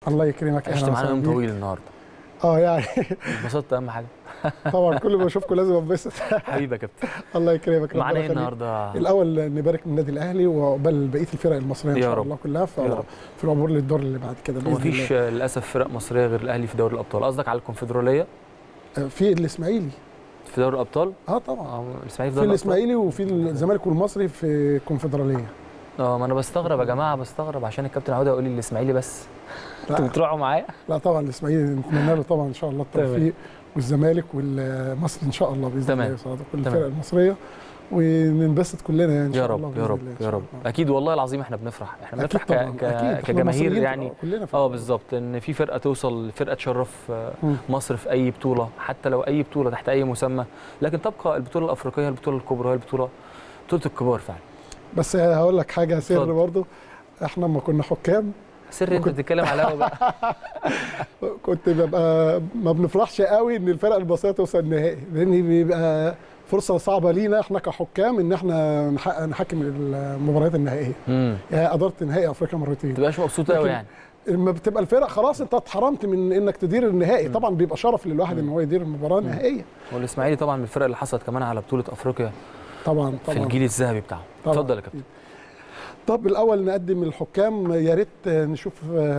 الله يكرمك عشت أهلاً معانا وسهلاً يوم بيك. طويل النهارده اه يعني اتبسطت اهم حاجه طبعا كل ما اشوفكم لازم انبسط حبيبي يا كابتن الله يكرمك معانا ربنا ايه يخليك. النهارده الاول نبارك من النادي الاهلي وعقبال بقيه الفرق المصريه ان يا شاء رب. الله كلها في, يا رب. في العبور للدور اللي بعد كده باذن ومفيش الله آه، للاسف فرق مصريه غير الاهلي في دوري الابطال قصدك على الكونفدراليه آه، في الاسماعيلي في دوري الابطال اه طبعا اه الاسماعيلي في في دوري الابطال الاسماعيلي وفي الزمالك والمصري في الكونفدراليه اه ما انا بستغرب يا جماعه بستغرب عشان الكابتن عوده يقول لي الاسماعيلي بس انتوا لا, بتروحوا معايا لا طبعا الاسماعيلي نتمنى له طبعا ان شاء الله تمام. التوفيق والزمالك والمصري ان شاء الله باذن تمام. الله يصعدوا كل تمام. الفرق المصريه وننبسط كلنا يعني ان يا شاء الله رب يا بإذن رب الله إن يا شاء رب الله. اكيد والله العظيم احنا بنفرح احنا اكيد بنفرح طبعا ك... أكيد. ك... إحنا كجماهير مصريين يعني كلنا في اه بالظبط ان في فرقه توصل فرقه تشرف آه، مم. مصر في اي بطوله حتى لو اي بطوله تحت اي مسمى لكن تبقى البطوله الافريقيه هي البطوله الكبرى هي البطوله بطوله الكبار فعلا بس هقول لك حاجه سر اتفضل. برضو احنا لما كنا حكام سر انت بتتكلم على الهوا بقى كنت ببقى ما بنفرحش قوي ان الفرق المصريه توصل النهائي لان بيبقى فرصه صعبه لينا احنا كحكام ان احنا نح- نحكم المباريات النهائيه امم يعني ادرت نهائي افريقيا ما مرتين تبقاش مبسوط قوي لكن- يعني لما بتبقى الفرق خلاص انت اتحرمت من انك تدير النهائي طبعا بيبقى شرف للواحد ان هو يدير المباراه النهائيه والاسماعيلي طبعا من الفرق اللي حصلت كمان على بطوله افريقيا طبعا في طبعا الجيل الذهبي بتاعه طبعاً. اتفضل يا كابتن طب الاول نقدم الحكام يا ريت نشوف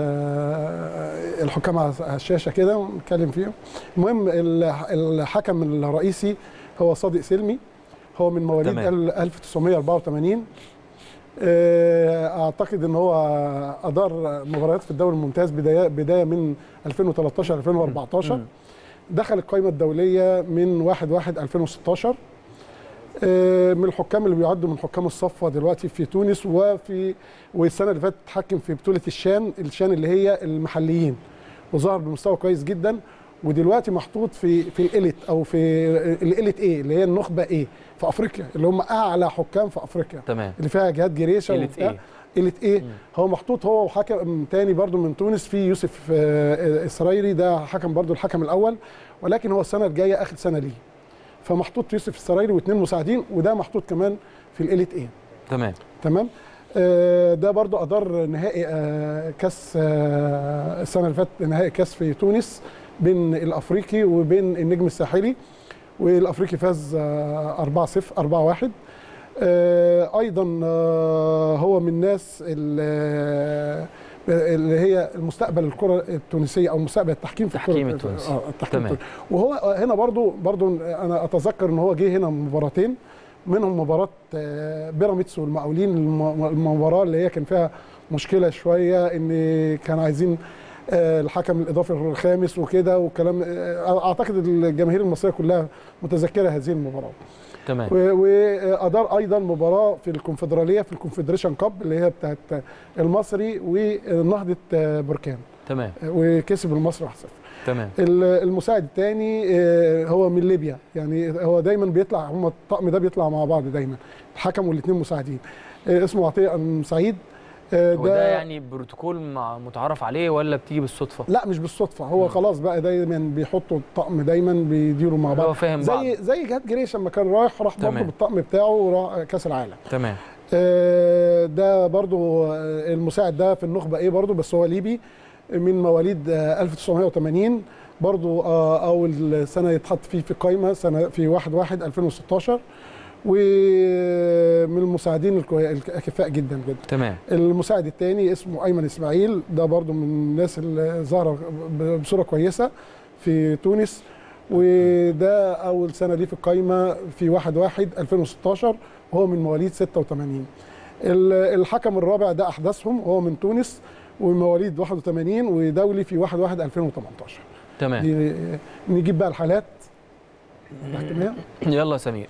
آه، الحكام على الشاشه كده ونتكلم فيهم المهم الح- الحكم الرئيسي هو صادق سلمي هو من مواليد تمام. ال- 1984 آه، اعتقد ان هو ادار مباريات في الدوري الممتاز بدايه بدايه من 2013 2014 مم. دخل القائمه الدوليه من 1 1 2016 آه، من الحكام اللي بيعدوا من حكام الصفوه دلوقتي في تونس وفي والسنه اللي فاتت اتحكم في بطوله الشان الشان اللي هي المحليين وظهر بمستوى كويس جدا ودلوقتي محطوط في في الاليت او في الاليت ايه اللي هي النخبه ايه في افريقيا اللي هم اعلى حكام في افريقيا تمام اللي فيها جهاد جريشه إليت وبتاع. إيه؟ إليت ايه مم. هو محطوط هو وحكم تاني برضو من تونس في يوسف آه، اسرائيلي ده حكم برضو الحكم الاول ولكن هو السنه الجايه اخر سنه ليه فمحطوط يوسف اسرائيلي واثنين مساعدين وده محطوط كمان في الاليت ايه تمام تمام آه، ده برضو ادار نهائي آه، كاس آه، السنه اللي فاتت نهائي كاس في تونس بين الافريقي وبين النجم الساحلي والافريقي فاز آه، 4-0 4-1 آه، ايضا آه، هو من الناس اللي اللي هي المستقبل الكره التونسيه او مستقبل التحكيم في التحكيم الكرة- التونسي. آه، التحكيم تمام. التونسي. وهو هنا برضو برضو انا اتذكر ان هو جه هنا مباراتين منهم مباراه آه، بيراميدز والمقاولين الم- المباراه اللي هي كان فيها مشكله شويه ان كان عايزين آه، الحكم الاضافي الخامس وكده وكلام آه، اعتقد الجماهير المصريه كلها متذكره هذه المباراه تمام و- وادار ايضا مباراه في الكونفدراليه في الكونفدريشن كاب اللي هي بتاعت المصري ونهضه آه، بركان تمام وكسب المصري 1-0 تمام ال- المساعد الثاني هو من ليبيا يعني هو دايما بيطلع هم الطقم ده بيطلع مع بعض دايما الحكم والاثنين مساعدين آه، اسمه عطيه أم سعيد آه، هو ده يعني بروتوكول مع- متعارف عليه ولا بتيجي بالصدفه لا مش بالصدفه هو خلاص بقى دايما بيحطوا الطقم دايما بيديروا مع هو بعض فاهم بعض زي زي جهاد جريش لما كان رايح راح برضه تمام. بالطقم بتاعه وراح كاس العالم تمام آه، ده برضو آه، المساعد ده في النخبه ايه برضو بس هو ليبي من مواليد آه، 1980 برضو آه، اول سنه يتحط فيه في قائمه سنه في 1 1 2016 ومن المساعدين الكوي- الاكفاء جدا جدا تمام المساعد الثاني اسمه ايمن اسماعيل ده برضو من الناس اللي ظاهره ب- بصوره كويسه في تونس وده اول سنه ليه في القايمه في 1 1 2016 وهو من مواليد 86 ال- الحكم الرابع ده احدثهم هو من تونس ومن مواليد 81 ودولي في 1 1 2018 تمام دي نجيب بقى الحالات تحكيميه يلا يا سمير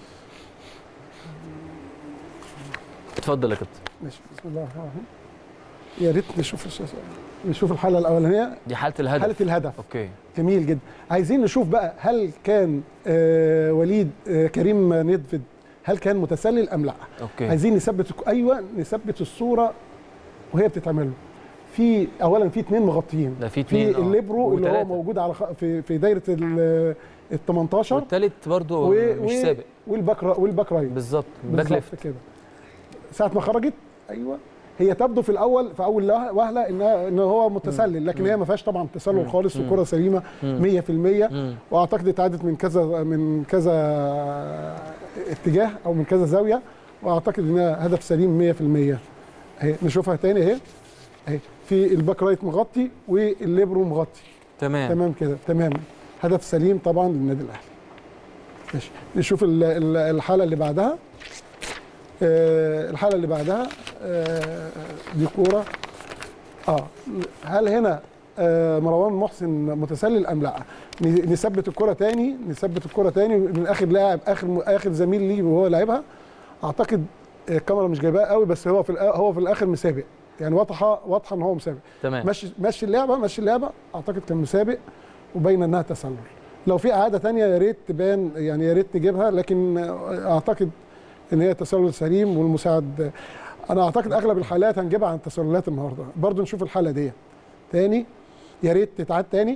اتفضل يا كابتن ماشي بسم الله الرحمن الرحيم يا ريت نشوف الشاشة. نشوف الحاله الاولانيه دي حاله الهدف حاله الهدف اوكي جميل جدا عايزين نشوف بقى هل كان آه وليد آه كريم ندفد هل كان متسلل ام لا اوكي عايزين نثبت ايوه نثبت الصوره وهي بتتعمل له في اولا في اثنين مغطيين ده في في اتنين آه. الليبرو اللي هو وتلاتة. موجود على خ... في في دايره ال ال 18 والتالت برضو و- مش و- سابق والباك را- والباك رايت بالظبط باك بالظبط ليفت كده ساعه ما خرجت ايوه هي تبدو في الاول في اول وه- وهله انها ان هو متسلل لكن هي ما فيهاش طبعا تسلل خالص والكره سليمه 100% مم. واعتقد اتعادت من كذا من كذا اتجاه او من كذا زاويه واعتقد انها هدف سليم 100% اهي نشوفها تاني اهي اهي في الباك رايت مغطي والليبرو مغطي تمام تمام كده تمام هدف سليم طبعا للنادي الاهلي ماشي نشوف ال- ال- الحاله اللي بعدها آه، الحاله اللي بعدها آه، دي كوره اه هل هنا آه، مروان محسن متسلل ام لا ن- نثبت الكره تاني نثبت الكره تاني من اخر لاعب اخر اخر زميل ليه وهو لاعبها اعتقد الكاميرا مش جايباها قوي بس هو في الآ- هو في الاخر مسابق يعني واضحه واضحه ان هو مسابق تمام مشي مشي اللعبه مشي اللعبه اعتقد كان مسابق وباين انها تسلل لو في اعاده تانية يا ريت تبان يعني يا ريت نجيبها لكن اعتقد ان هي تسلل سليم والمساعد انا اعتقد اغلب الحالات هنجيبها عن التسللات النهارده برضو نشوف الحاله دي تاني يا ريت تتعاد تاني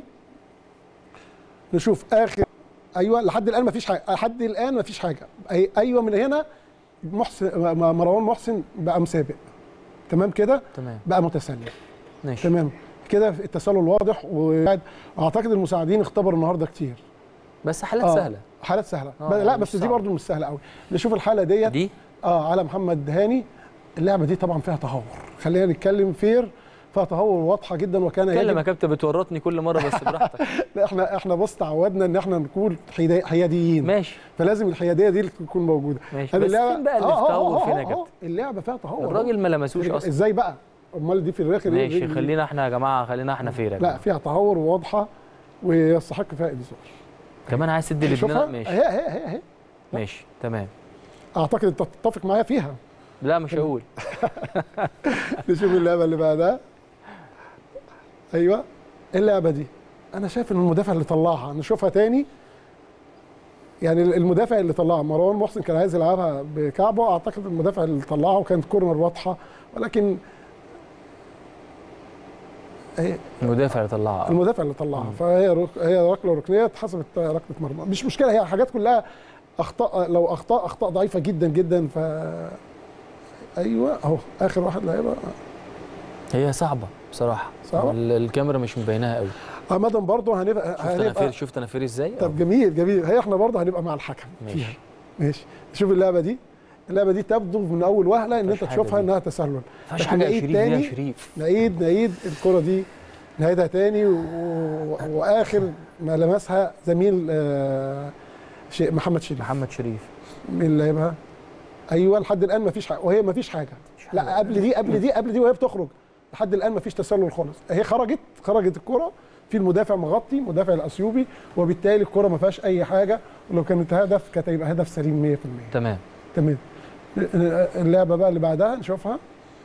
نشوف اخر ايوه لحد الان مفيش حاجه لحد الان مفيش حاجه أي ايوه من هنا محسن م- مروان محسن بقى مسابق تمام كده تمام بقى متسلل ماشي تمام كده التسلل واضح واعتقد المساعدين اختبروا النهارده كتير بس حالات آه، سهله حالات سهله آه، ب- لا يعني بس مش دي صعبة. برضو مش سهله قوي نشوف الحاله ديت دي اه على محمد هاني اللعبه دي طبعا فيها تهور خلينا نتكلم فير فيها تهور واضحه جدا وكان اتكلم يا يجب كابتن بتورطني كل مره بس براحتك لا، احنا احنا بص تعودنا ان احنا نكون حيدا- حياديين ماشي فلازم الحياديه دي اللي تكون موجوده ماشي هذه بس فين بقى اللي آه، في آه، تهور آه، فين يا آه، كابتن آه، اللعبه فيها تهور الراجل ما لمسوش اصلا ازاي بقى امال دي في الركن ماشي خلينا احنا يا جماعه خلينا احنا فير يا لا جماعه فيها تهور واضحه ويستحق فيها انذار كمان عايز تدي لابننا شوفها ماشي اهي اهي اهي اهي ماشي تمام اعتقد انت تتفق معايا فيها لا مش هقول نشوف اللعبه اللي بعدها ايوه اللعبه دي انا شايف ان المدافع اللي طلعها نشوفها تاني يعني المدافع اللي طلعها مروان محسن كان عايز يلعبها بكعبه اعتقد المدافع اللي طلعها وكانت كورنر واضحه ولكن هي المدافع اللي طلعها المدافع اللي طلعها فهي رك... هي ركله ركنيه اتحسبت ركله مرمى مش مشكله هي حاجات كلها اخطاء لو اخطاء اخطاء ضعيفه جدا جدا ف ايوه اهو اخر واحد لعبها هي صعبه بصراحه صعبة؟ ال- الكاميرا مش مبيناها قوي عمدا برضه هنبقى شفت انا فير هنبقى شفت انا فير ازاي طب جميل جميل هي احنا برضه هنبقى مع الحكم فيها ماشي ماشي شوف اللعبه دي اللعبه دي تبدو من اول وهله ان مفيهاش انت حاجة تشوفها دي. انها تسلل مفيهاش لكن حاجه يا نعيد شريف دي يا تاني شريف نعيد نعيد الكره دي نعيدها تاني و... واخر ما لمسها زميل آه شيء محمد شريف محمد شريف مين اللي لعبها ايوه لحد الان ما فيش حاجه وهي ما فيش حاجه حاجة. لا قبل دي قبل دي قبل دي وهي بتخرج لحد الان ما فيش تسلل خالص هي خرجت خرجت الكره في المدافع مغطي مدافع الاثيوبي وبالتالي الكره ما فيهاش اي حاجه ولو كانت هدف كانت هيبقى هدف سليم 100% تمام تمام اللعبه بقى اللي بعدها نشوفها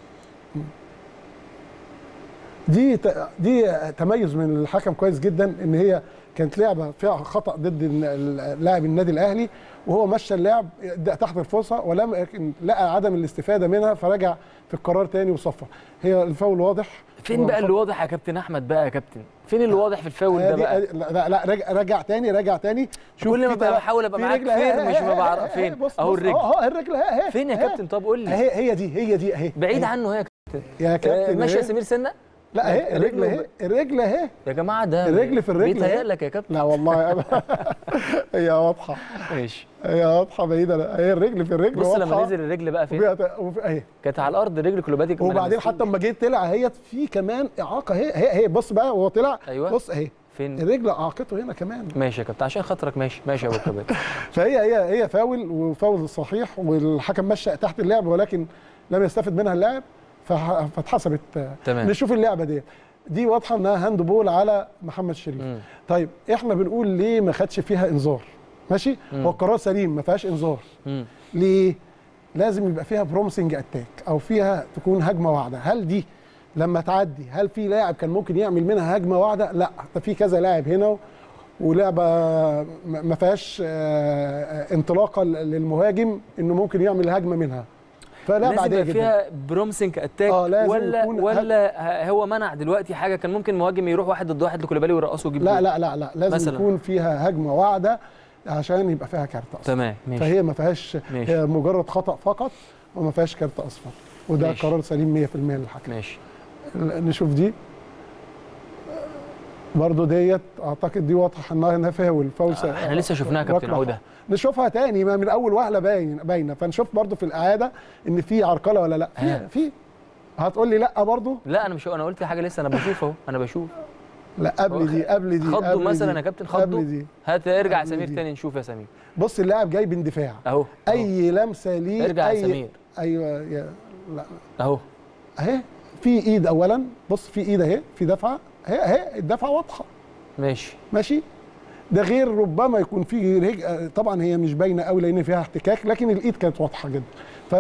دي ت- دي تميز من الحكم كويس جدا ان هي كانت لعبه فيها خطا ضد الن- لاعب النادي الاهلي وهو مشى اللعب تحت الفرصه ولم يكن- لقى عدم الاستفاده منها فرجع في القرار تاني وصفى هي الفاول واضح فين بقى اللي واضح يا كابتن احمد بقى يا كابتن فين اللي واضح في الفاول ده آدي- بقى آدي- لا لا, لا رجع, رجع تاني رجع تاني كل ما في تلا- بحاول ابقى في معاك رجل أهي- فين أهي- مش أهي- بعرف أهي- فين بص- اهو بص، الرجل اهو الرجل اهي اهي فين يا أهي. كابتن طب قول لي اهي هي دي هي دي اهي بعيد أهي. عنه هي يا آه، كابتن ماشي يا أهي. سمير سنه لا اهي الرجل اهي الرجل اهي يا جماعه ده الرجل في الرجل بيتهيأ أهي. لك يا كابتن لا والله أبدا. هي واضحه ماشي هي واضحه بعيده هي الرجل في الرجل بص لما واضحة. نزل الرجل بقى فين وفي- وفي- اهي كانت على الارض رجل كلوباتيك ما وبعدين لمستوش. حتى لما جيت طلع هي في كمان اعاقه اهي اهي اهي بص بقى وهو طلع أيوة. بص اهي فين الرجل اعاقته هنا كمان ماشي يا كابتن عشان خاطرك ماشي ماشي يا ابو كباتن فهي هي هي فاول وفاول صحيح والحكم مشى تحت اللعب ولكن لم يستفد منها اللاعب فح- فاتحسبت تمام. نشوف اللعبه دي دي واضحه انها هاند بول على محمد شريف مم. طيب احنا بنقول ليه ما خدش فيها انذار ماشي مم. هو القرار سليم ما فيهاش انذار مم. ليه لازم يبقى فيها بروميسنج اتاك او فيها تكون هجمه واعده هل دي لما تعدي هل في لاعب كان ممكن يعمل منها هجمه واعده لا ده في كذا لاعب هنا ولعبه ما ما فيهاش آه، انطلاقه للمهاجم انه ممكن يعمل هجمه منها فلا لازم بعديه يبقى جدا فيها برومسنج اتاك آه، لازم ولا يكون ولا ه- هو منع دلوقتي حاجه كان ممكن مهاجم يروح واحد ضد واحد لكوليبالي ويرقصه ويجيب لا جول. لا لا لا لازم مثلاً. يكون فيها هجمه واعده عشان يبقى فيها كارت اصفر تمام ماشي فهي ما فيهاش ماشي. هي مجرد خطا فقط وما فيهاش كارت اصفر وده ماشي. قرار سليم 100% للحكم ماشي نشوف دي برضه ديت اعتقد دي واضحه انها انها فاول فاول س- احنا لسه شفناها يا كابتن ركلة عوده نشوفها تاني ما من اول وهله باين باينه فنشوف برضه في الاعاده ان في عرقله ولا لا ها. في في هتقول لي لا برضه لا انا مش انا قلت حاجه لسه انا بشوف اهو انا بشوف لا قبل دي قبل دي خضوا قبل مثلا دي، يا كابتن خضوا قبل دي هات ارجع يا قبل سمير دي. تاني نشوف يا سمير بص اللاعب جاي باندفاع اهو أهو. اي لمسه ليه ارجع أي يا سمير ايوه يا لا اهو اهي في ايد اولا بص في ايد اهي في دفعه اهي اهي الدفعه واضحه ماشي ماشي ده غير ربما يكون في رج... طبعا هي مش باينه قوي لان فيها احتكاك لكن الايد كانت واضحه جدا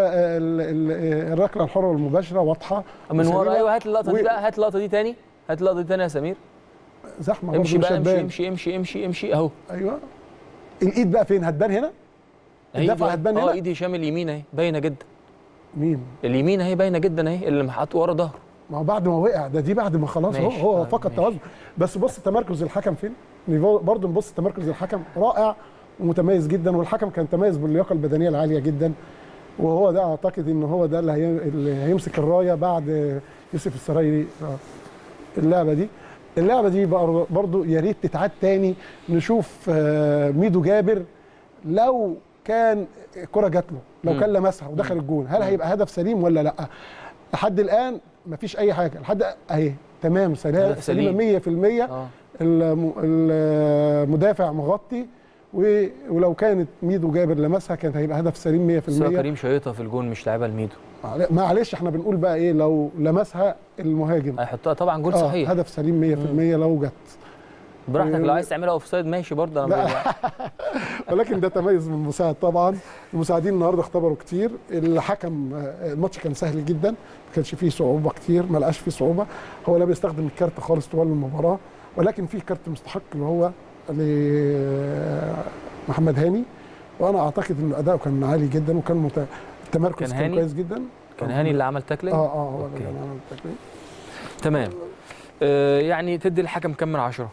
فالركله الحره والمباشره واضحه من ورا وسليمة. ايوه هات اللقطه دي و- بقى هات اللقطه دي تاني هات اللقطه دي تاني يا سمير زحمه امشي برضه مش بقى امشي هتبان. امشي امشي امشي امشي اهو ايوه الايد بقى فين هتبان هنا الدفعة أيوة. هتبان اه هنا؟ ايد هشام اليمين اهي باينه جدا مين اليمين اهي باينه جدا اهي اللي محط ورا ظهره ما هو بعد ما وقع ده دي بعد ما خلاص هو ماشي. هو آه، فقد ماشي. توازن بس بص تمركز الحكم فين برضه نبص تمركز الحكم رائع ومتميز جدا والحكم كان تميز باللياقه البدنيه العاليه جدا وهو ده اعتقد ان هو ده اللي, هي... اللي هيمسك الرايه بعد يوسف السرايري آه. اللعبه دي اللعبه دي بقى برضه يا ريت تتعاد تاني نشوف آه، ميدو جابر لو كان الكره جات له لو مم. كان لمسها ودخل الجون هل هيبقى هدف سليم ولا لا لحد الان مفيش اي حاجه لحد اهي تمام سليمه هدف سليم. سليمه 100% اه الم- المدافع مغطي و- ولو كانت ميدو جابر لمسها كانت هيبقى هدف سليم 100% بس هو كريم شيطه في الجون مش لعيبه لميدو معل- معلش احنا بنقول بقى ايه لو لمسها المهاجم هيحطها طبعا جول آه، صحيح هدف سليم 100% لو جت براحتك و- لو عايز تعملها اوف سايد ماشي برضه انا لا. ب- ولكن ده تميز من المساعد طبعا المساعدين النهارده اختبروا كتير الحكم آه، الماتش كان سهل جدا ما كانش فيه صعوبه كتير ما لقاش فيه صعوبه هو لا بيستخدم الكارت خالص طوال المباراه ولكن في كارت مستحق اللي هو لمحمد هاني وانا اعتقد ان اداؤه كان عالي جدا وكان مت... التمركز كان كان, هاني؟ كويس جدا كان هاني اللي عمل تاكلينج اه اه هو اللي أوكي. كان عمل التكليف. تمام آه يعني تدي الحكم كام من عشرة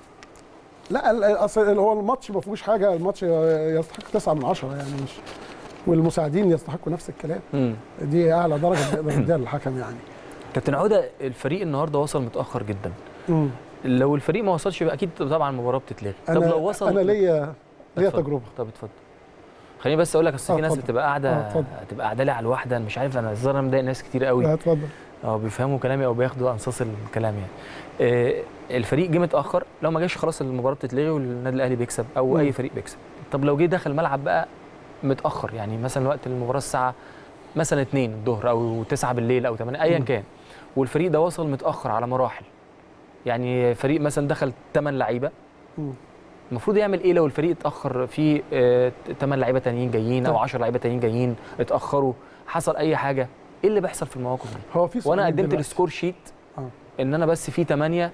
لا ال- اصل هو الماتش ما فيهوش حاجه الماتش يستحق 9 من 10 يعني مش والمساعدين يستحقوا نفس الكلام امم دي اعلى درجه نقدر نديها للحكم يعني كابتن عوده الفريق النهارده وصل متاخر جدا مم. لو الفريق ما وصلش يبقى اكيد طبعا المباراه بتتلغي طب انا لو وصل انا ليا ليا اتفضل. تجربه طب اتفضل خليني بس اقول لك اصل آه، في ناس اتفضل. بتبقى آه، قاعده اتفضل. هتبقى قاعده لي على الواحده أنا مش عارف انا الظاهر انا مضايق ناس كتير قوي لا اتفضل اه بيفهموا كلامي او بياخدوا انصاص الكلام يعني آه الفريق جه متاخر لو ما جاش خلاص المباراه بتتلغي والنادي الاهلي بيكسب او مم. اي فريق بيكسب طب لو جه دخل الملعب بقى متاخر يعني مثلا وقت المباراه الساعه مثلا 2 الظهر او 9 بالليل او 8 ايا مم. كان والفريق ده وصل متاخر على مراحل يعني فريق مثلا دخل 8 لعيبه مم. المفروض يعمل ايه لو الفريق اتاخر فيه 8 لعيبه تانيين جايين او طيب. 10 لعيبه تانيين جايين اتاخروا حصل اي حاجه ايه اللي بيحصل في المواقف دي هو في وانا سؤالين قدمت دلوقتي. السكور شيت آه. ان انا بس في 8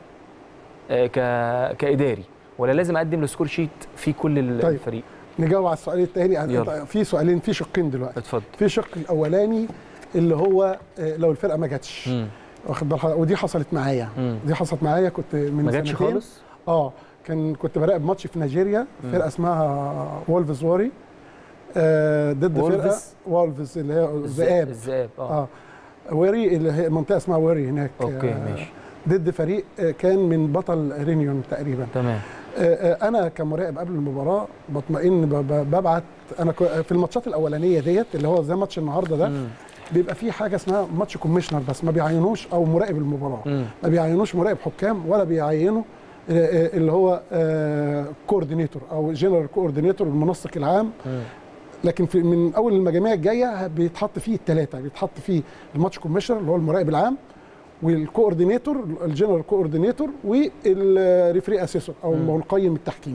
ك كاداري ولا لازم اقدم السكور شيت في كل ال- طيب. الفريق نجاوب على السؤال الثاني يلا. في سؤالين في شقين دلوقتي اتفضل في شق الاولاني اللي هو آه، لو الفرقه ما جاتش مم. واخد بال حضرتك؟ ودي حصلت معايا مم. دي حصلت معايا كنت من ما جاتش سنتين خالص اه كان كنت براقب ماتش في نيجيريا مم. فرقه اسمها وولفز واري آه ضد فرقه وولفز؟ وولفز اللي هي الذ- ذئاب الذئاب اه اه واري اللي هي منطقه اسمها واري هناك اوكي آه، ماشي ضد فريق آه، كان من بطل رينيون تقريبا تمام آه، آه، انا كمراقب قبل المباراه بطمئن ب- ب- ببعت انا كو- في الماتشات الاولانيه ديت اللي هو زي ماتش النهارده ده مم. بيبقى في حاجه اسمها ماتش كوميشنر بس ما بيعينوش او مراقب المباراه مم. ما بيعينوش مراقب حكام ولا بيعينوا آه، آه، اللي هو كوردينيتور او جنرال كوردينيتور المنسق العام مم. لكن في من اول المجاميع الجايه بيتحط فيه الثلاثه بيتحط فيه الماتش كوميشنر اللي هو المراقب العام والكوردينيتور الجنرال كوردينيتور والريفري اسيسور او مم. هو القيم التحكيمي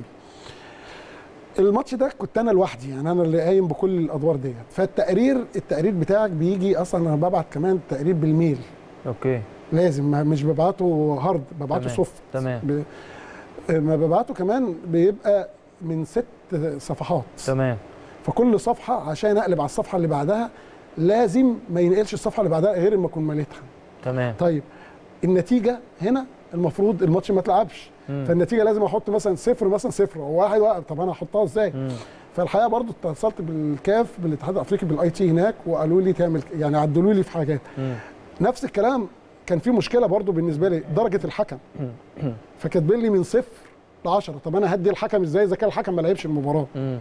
الماتش ده كنت انا لوحدي يعني انا اللي قايم بكل الادوار ديت فالتقرير التقرير بتاعك بيجي اصلا انا ببعت كمان تقرير بالميل اوكي لازم ما- مش ببعته هارد ببعته تمام. سوفت تمام ب... ما ببعته كمان بيبقى من ست صفحات تمام فكل صفحه عشان اقلب على الصفحه اللي بعدها لازم ما ينقلش الصفحه اللي بعدها غير ما اكون مليتها تمام طيب النتيجه هنا المفروض الماتش ما اتلعبش مم. فالنتيجه لازم احط مثلا صفر مثلا صفر وواحد واحد طب انا احطها ازاي مم. فالحقيقه برضو اتصلت بالكاف بالاتحاد الافريقي بالاي تي هناك وقالوا لي تعمل يعني عدلوا لي في حاجات مم. نفس الكلام كان في مشكله برضو بالنسبه لي درجه الحكم فكاتبين لي من صفر ل 10 طب انا هدي الحكم ازاي اذا كان الحكم ما لعبش المباراه مم.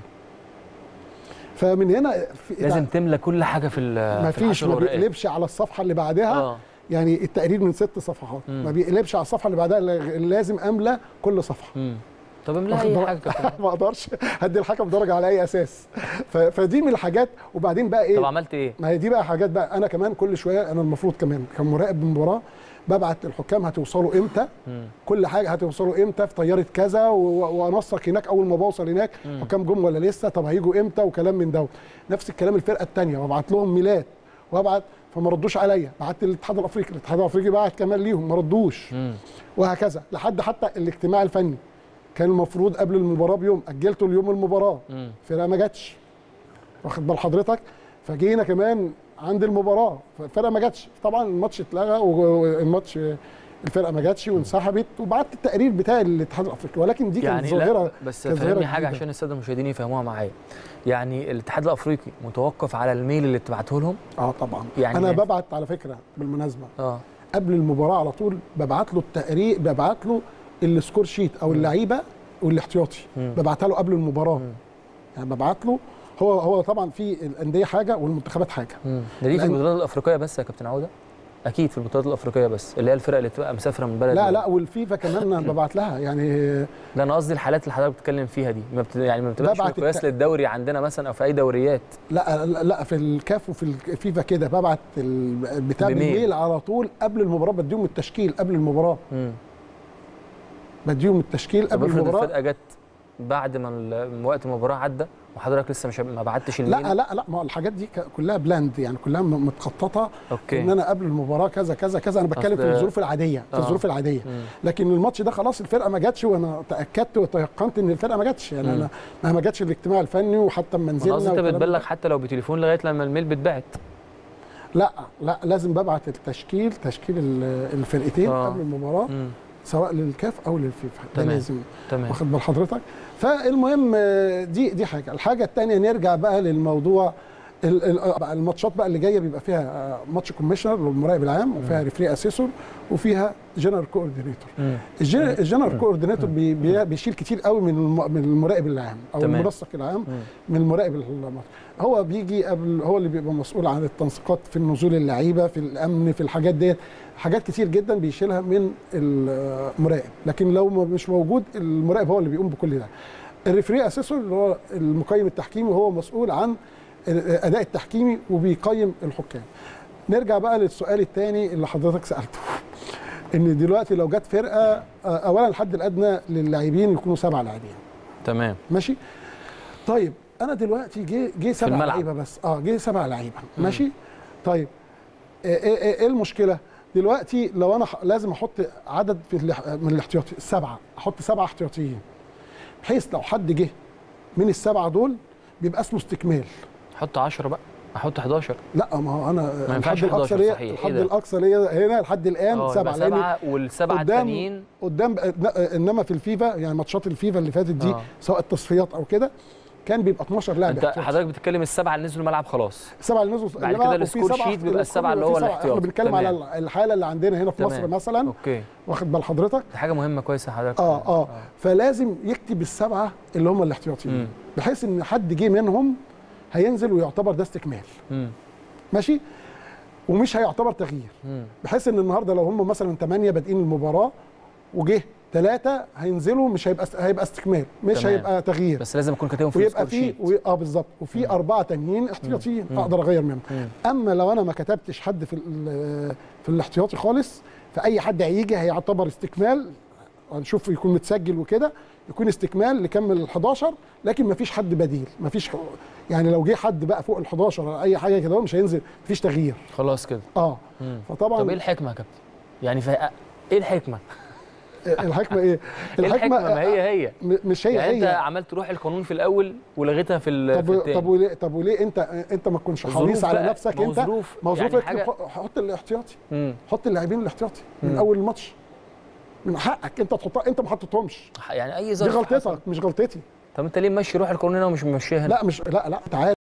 فمن هنا في لازم تملى كل حاجه في ال ما في فيش الحشو ما الورقية. بيقلبش على الصفحه اللي بعدها اه يعني التقرير من ست صفحات مم. ما بيقلبش على الصفحه اللي بعدها لا- لازم املى كل صفحه مم. طب املى واخد اي بالك؟ حاجه كابتن ما اقدرش هدي الحكم درجه على اي اساس ف- فدي من الحاجات وبعدين بقى ايه طب عملت ايه؟ ما هي دي بقى حاجات بقى انا كمان كل شويه انا المفروض كمان كمراقب المباراه ببعت الحكام هتوصلوا امتى مم. كل حاجه هتوصلوا امتى في طياره كذا و- و- وانسق هناك اول ما بوصل هناك مم. حكام جم ولا لسه طب هيجوا امتى وكلام من دوت نفس الكلام الفرقه الثانيه وابعت لهم ميلاد وابعت فما ردوش عليا بعت للاتحاد الافريقي الاتحاد الافريقي بعت كمان ليهم ما ردوش مم. وهكذا لحد حتى الاجتماع الفني كان المفروض قبل المباراه بيوم اجلته ليوم المباراه مم. الفرقه ما جاتش واخد بال حضرتك فجينا كمان عند المباراه فالفرقه ما جاتش طبعا الماتش اتلغى والماتش الفرقه ما جاتش وانسحبت وبعت التقرير بتاع الاتحاد الافريقي ولكن دي كانت يعني ظاهره لا بس كانت ظاهرة فهمني حاجه جديدة. عشان الساده المشاهدين يفهموها معايا يعني الاتحاد الافريقي متوقف على الميل اللي بتبعته لهم اه طبعا يعني انا إيه؟ ببعت على فكره بالمناسبه اه قبل المباراه على طول ببعت له التقرير ببعت له السكور شيت او اللعيبه والاحتياطي مم. ببعتها له قبل المباراه مم. يعني ببعت له هو هو طبعا في الانديه حاجه والمنتخبات حاجه مم. ده دي في لأن- البطولات الافريقيه بس يا كابتن عوده اكيد في البطولات الافريقيه بس اللي هي الفرق اللي بتبقى مسافره من بلد لا لبلد. لا والفيفا كمان ببعت لها يعني لا انا قصدي الحالات اللي حضرتك بتتكلم فيها دي ما بت... يعني ما بتبقاش ببعت مقياس الت- للدوري عندنا مثلا او في اي دوريات لا لا, لا في الكاف وفي الفيفا كده ببعت ال- بتاع بميل. بالميل على طول قبل المباراه بديهم التشكيل قبل المباراه مم. بديهم التشكيل طب قبل افرض المباراه الفرقه جت بعد ما ال- وقت المباراه عدى وحضرتك لسه مش ما بعتش الميل لا لا لا ما هو الحاجات دي ك- كلها بلاند يعني كلها م- متخططه اوكي ان انا قبل المباراه كذا كذا كذا انا بتكلم في أصل- الظروف العاديه في آه. الظروف العاديه مم. لكن الماتش ده خلاص الفرقه ما جاتش وانا تاكدت وتيقنت ان الفرقه ما جاتش يعني مم. انا مهما جاتش الاجتماع الفني وحتى اما انا نزلنا قصدي انت والكلام بتبلغ ده. حتى لو بتليفون لغايه لما الميل بتبعت لا لا لازم ببعت التشكيل تشكيل ال- الفرقتين آه. قبل المباراه مم. سواء للكاف او للفيفا ده تمام. لازم تمام واخد بال حضرتك فالمهم آه، دي دي حاجه الحاجه الثانيه نرجع بقى للموضوع ال- ال- آه، الماتشات بقى اللي جايه بيبقى فيها آه، ماتش كوميشنر والمراقب العام وفيها ريفري اسيسور وفيها جنرال كوردينيتور مم. الجنرال كوردينيتور بي بي بيشيل كتير قوي من الم- من المراقب العام او تمام. المنسق العام مم. من المراقب الم- هو بيجي قبل هو اللي بيبقى مسؤول عن التنسيقات في النزول اللعيبه في الامن في الحاجات ديت حاجات كتير جدا بيشيلها من المراقب لكن لو ما- مش موجود المراقب هو اللي بيقوم بكل ده الريفري اسيسور اللي هو المقيم التحكيمي هو مسؤول عن الاداء التحكيمي وبيقيم الحكام نرجع بقى للسؤال الثاني اللي حضرتك سالته ان دلوقتي لو جت فرقه آه، اولا الحد الادنى للاعبين يكونوا سبع لاعبين تمام ماشي طيب انا دلوقتي جه جه سبع الملعب. لعيبه بس اه جه سبع لعيبه ماشي طيب ايه ايه إيه- إيه المشكله دلوقتي لو انا ح- لازم احط عدد في الاح- من الاحتياطي السبعه احط سبعه احتياطيين بحيث لو حد جه من السبعه دول بيبقى اسمه استكمال حط 10 بقى احط 11 لا ما هو انا ما ينفعش الحد الاقصى 11 ليا صحيح. إيه الحد ده؟ الاقصى ليا هنا لحد الان اه سبعه يبقى لان سبعه والسبعه قدام- التانيين قدام انما في الفيفا يعني ماتشات الفيفا اللي فاتت دي آه. سواء التصفيات او كده كان بيبقى 12 لاعب انت احتياطي. حضرتك بتتكلم السبعه اللي نزلوا الملعب خلاص السبعه اللي نزلوا بعد اللي كده بقى- وفي السكور سبعة- شيت بيبقى السبعة الكل اللي هو في سبعة. الاحتياطي. احنا بنتكلم على تمام. الحاله اللي عندنا هنا في تمام. مصر مثلا اوكي واخد بال حضرتك دي حاجه مهمه كويسه حضرتك اه اه فلازم يكتب السبعه اللي هم الاحتياطيين مم. بحيث ان حد جه منهم هينزل ويعتبر ده استكمال مم. ماشي ومش هيعتبر تغيير مم. بحيث ان النهارده لو هم مثلا 8 بادئين المباراه وجه ثلاثه هينزلوا مش هيبقى هيبقى استكمال مش تمام. هيبقى تغيير بس لازم اكون كاتبهم في ويبقى السكور في شيت و... اه بالظبط وفي اربعه تانيين احتياطيين مم. اقدر اغير منهم مم. اما لو انا ما كتبتش حد في ال- في الاحتياطي خالص فاي حد هيجي هيعتبر استكمال هنشوف يكون متسجل وكده يكون استكمال لكمل ال 11 لكن ما فيش حد بديل ما فيش يعني لو جه حد بقى فوق ال 11 ولا اي حاجه كده مش هينزل ما فيش تغيير خلاص كده اه مم. فطبعا طب ايه الحكمه يا كابتن يعني فا... ايه الحكمه الحكمه ايه ايه الحكمه ما هي هي م- مش هي يعني انت هي عملت روح القانون في الاول ولغيتها في ال- في طب التاني طب وليه طب وليه انت انت ما تكونش الظروف حريص على بقى، نفسك ما هو انت ظروف، ما هو يعني ظروف حاجة- اكتب حط الاحتياطي مم. حط اللاعبين الاحتياطي من مم. اول الماتش من حقك انت تحطها انت ما حطيتهمش يعني اي دي ظرف غلطتك حصل. مش غلطتي طب انت ليه ماشي روح القانون هنا ومش ممشيها هنا لا مش لا لا تعالى